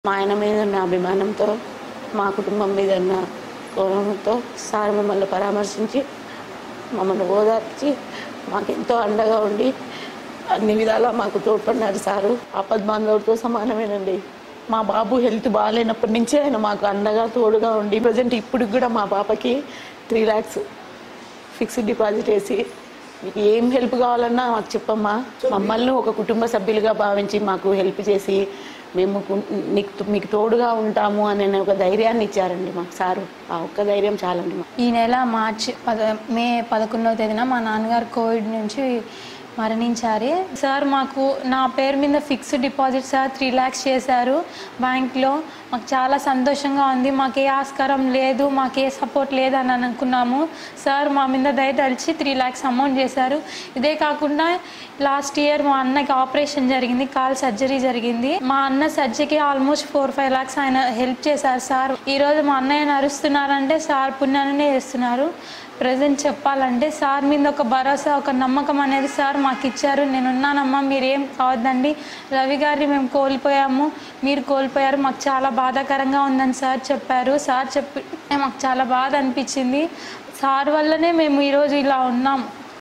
మా ఆయన మీద ఉన్న అభిమానంతో మా కుటుంబం మీద ఉన్న గౌరవంతో సార్ మమ్మల్ని పరామర్శించి మమ్మల్ని ఓదార్చి మాకెంతో అండగా ఉండి అన్ని విధాలా మాకు తోడ్పడినారు సారు ఆపద్ బాంధవుడితో సమానమేనండి మా బాబు హెల్త్ బాగాలేనప్పటి నుంచి ఆయన మాకు అండగా తోడుగా ఉండి ప్రజెంట్ ఇప్పుడు కూడా మా పాపకి త్రీ ల్యాక్స్ ఫిక్స్డ్ డిపాజిట్ వేసి మీకు ఏం హెల్ప్ కావాలన్నా మాకు చెప్పమ్మా మమ్మల్ని ఒక కుటుంబ సభ్యులుగా భావించి మాకు హెల్ప్ చేసి మేము కు- నీకు మీకు తోడుగా ఉంటాము అనే ఒక ధైర్యాన్ని ఇచ్చారండి మాకు సారు ఆ ఒక్క ధైర్యం చాలండి మాకు ఈ నెల మార్చి పద మే పదకొండవ తేదీన మా నాన్నగారు కోవిడ్ నుంచి మరణించారు సార్ మాకు నా పేరు మీద fixed deposit sir three lakhs చేశారు బ్యాంక్లో మాకు చాలా సంతోషంగా ఉంది మాకు ఏ ఆస్కారం లేదు మాకు ఏ సపోర్ట్ లేదు అని అనుకున్నాము సార్ మా మీద దయ తలిచి త్రీ ల్యాక్స్ అమౌంట్ చేశారు ఇదే కాకుండా లాస్ట్ ఇయర్ మా అన్నకి ఆపరేషన్ జరిగింది కాల్ సర్జరీ జరిగింది మా అన్న సర్జరీకి ఆల్మోస్ట్ ఫోర్ ఫైవ్ ల్యాక్స్ ఆయన హెల్ప్ చేశారు సార్ ఈరోజు మా అన్నయ్య నరుస్తున్నారంటే సార్ పుణ్యాన్ని చేస్తున్నారు ప్రజెంట్ చెప్పాలంటే సార్ మీద ఒక భరోసా ఒక నమ్మకం అనేది సార్ మాకు ఇచ్చారు నేను ఉన్నానమ్మా మీరేం కావద్దండి రవి గారిని మేము కోల్పోయాము మీరు కోల్పోయారు మాకు చాలా బాధాకరంగా ఉందని సార్ చెప్పారు సార్ చెప్పి మాకు చాలా బాధ అనిపించింది సార్ వల్లనే మేము ఈరోజు ఇలా ఉన్నాం